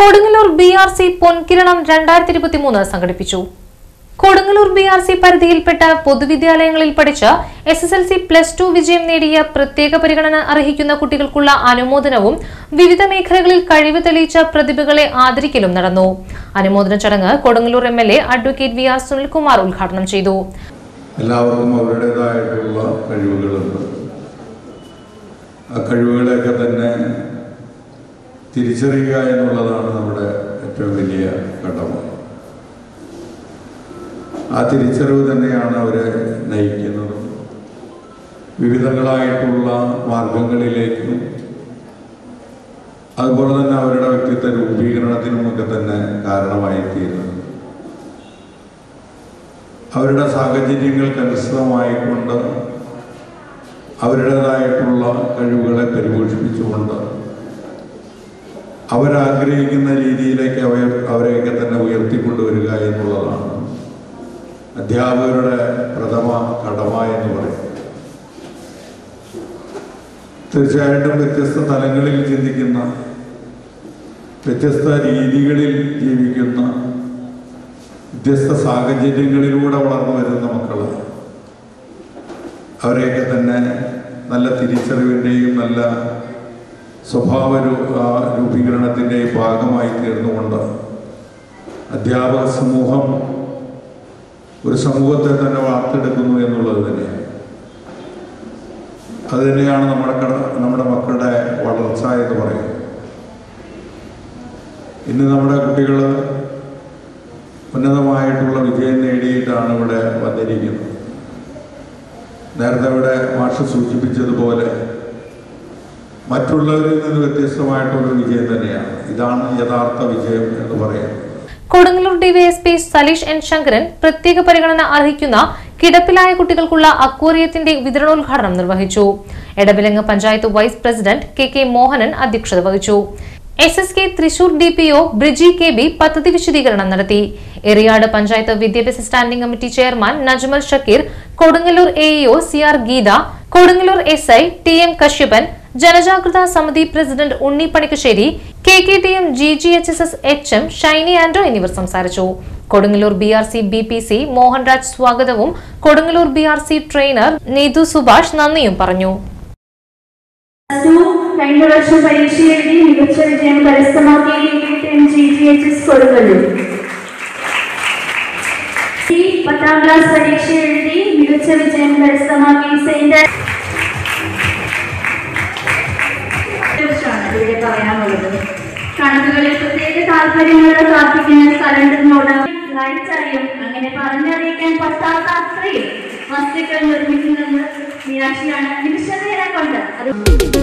Kodungallur B R C Ponkiranam രണ്ടായിരത്തി ഇരുപത്തി മൂന്ന് സംഘടിപ്പിച്ചു കൊടുങ്ങല്ലൂർ ബി ആർ സി പരിധിയിൽപ്പെട്ട പൊതുവിദ്യാലയങ്ങളിൽ പഠിച്ച് S S L C plus two വിജയം നേടിയ പ്രത്യേക പരിഗണന അർഹിക്കുന്ന കുട്ടികൾക്കുള്ള അനുമോദനവും വിവിധ മേഖലകളിൽ കഴിവ് തെളിയിച്ച പ്രതിഭകളെ ആദരിക്കലും നടന്നു അനുമോദന ചടങ്ങ് Kodungallur M L A advocate V R Sunilkumar ഉദ്ഘാടനം ചെയ്തു എല്ലാവർക്കും അവരുടേതായിട്ടുള്ള കഴിവുകളുണ്ട് ആ കഴിവുകളെയൊക്കെ തന്നെ തിരിച്ചറിയുക എന്നുള്ളതാണ് നമ്മുടെ ഏറ്റവും വലിയ കടമ ആ തിരിച്ചറിവ് തന്നെയാണ് അവരെ നയിക്കുന്നതും വിവിധങ്ങളായിട്ടുള്ള മാർഗങ്ങളിലേക്കും അതുപോലെ തന്നെ അവരുടെ വ്യക്തിത്വ രൂപീകരണത്തിനുമൊക്കെ തന്നെ കാരണമായി തീരുന്നത് അവരുടെ സാഹചര്യങ്ങൾക്കനുസൃതമായിക്കൊണ്ട് അവരുടേതായിട്ടുള്ള കഴിവുകളെ പരിപോഷിപ്പിച്ചുകൊണ്ട് അവരാഗ്രഹിക്കുന്ന രീതിയിലേക്ക് അവ അവരെയൊക്കെ തന്നെ ഉയർത്തിക്കൊണ്ടുവരിക എന്നുള്ളതാണ് അധ്യാപകരുടെ പ്രഥമ കടമ എന്ന് പറയും തീർച്ചയായിട്ടും വ്യത്യസ്ത തലങ്ങളിൽ ചിന്തിക്കുന്ന വ്യത്യസ്ത രീതികളിൽ ജീവിക്കുന്ന വ്യത്യസ്ത സാഹചര്യങ്ങളിലൂടെ വളർന്നു വരുന്ന മക്കൾ അവരെയൊക്കെ തന്നെ നല്ല തിരിച്ചറിവിൻ്റെയും നല്ല സ്വഭാവ രൂ- ആ, രൂപീകരണത്തിൻ്റെയും ഭാഗമായി തീർന്നുകൊണ്ട് അധ്യാപക സമൂഹം ഒരു സമൂഹത്തെ തന്നെ വാർത്തെടുക്കുന്നു എന്നുള്ളത് തന്നെയാണ് അത് തന്നെയാണ് നമ്മുടെ കട നമ്മുടെ മക്കളുടെ വളർച്ച എന്ന് പറയുന്നത് ഇന്ന് നമ്മുടെ കുട്ടികൾ ഉന്നതമായിട്ടുള്ള വിജയം നേടിയിട്ടാണ് ഇവിടെ വന്നിരിക്കുന്നത് നേരത്തെ ഇവിടെ മാഷ് സൂചിപ്പിച്ചതുപോലെ മറ്റുള്ളവരിൽ നിന്ന് വ്യത്യസ്തമായിട്ടുള്ള വിജയം തന്നെയാണ് ഇതാണ് യഥാർത്ഥ വിജയം എന്ന് പറയുന്നത് കൊടുങ്ങല്ലൂർ ഡിവൈഎസ്പി സലീഷ് എൻ ശങ്കരൻ പ്രത്യേക പരിഗണന അർഹിക്കുന്ന കിടപ്പിലായ കുട്ടികൾക്കുള്ള അക്വേറിയത്തിന്റെ വിതരണോദ്ഘാടനം നിർവഹിച്ചു Edavilangu panchayat vice president K K Mohanan അധ്യക്ഷത വഹിച്ചു S S K Thrissur D P O Briji K B പദ്ധതി വിശദീകരണം നടത്തി എറിയാട് പഞ്ചായത്ത് വിദ്യാഭ്യാസ standing committee chairman Najmal Shakeer Kodungallur A EO C R Geetha Kodungallur S I T M Kashyapan ജനജാഗ്രതാ സമിതി president Unni Panikkassery K K T M G G H S S H M Shiny Andrew എന്നിവർ സംസാരിച്ചു Kodungallur B R C B P C Mohanraj സ്വാഗതവും Kodungallur B R C trainer Neethu Subhash നന്ദിയും പറഞ്ഞു to കഴിഞ്ഞ വർഷം പരീക്ഷ എഴുതി മികച്ച വിജയം കരസ്ഥമാക്കിയ G G H S Kodungallur ഈ പത്താം ക്ലാസ് പരീക്ഷ എഴുതി മികച്ച വിജയം കരസ്ഥമാക്കി സെന്റ് കുറിച്ചാണ് ഇവിടെ പറയാനുള്ളത് കണക്കുകളിൽ പ്രത്യേക താല്പര്യങ്ങളോട് പ്രാർത്ഥിക്കുന്ന കലണ്ടറിനോട് ലൈറ്റായും അങ്ങനെ പറഞ്ഞറിയിക്കാൻ പറ്റാത്ത അത്രയും വസ്തുക്കൾ നിർമ്മിക്കുന്നത് നിരാശയാണ് നിമിഷ നേരം കൊണ്ട് അത്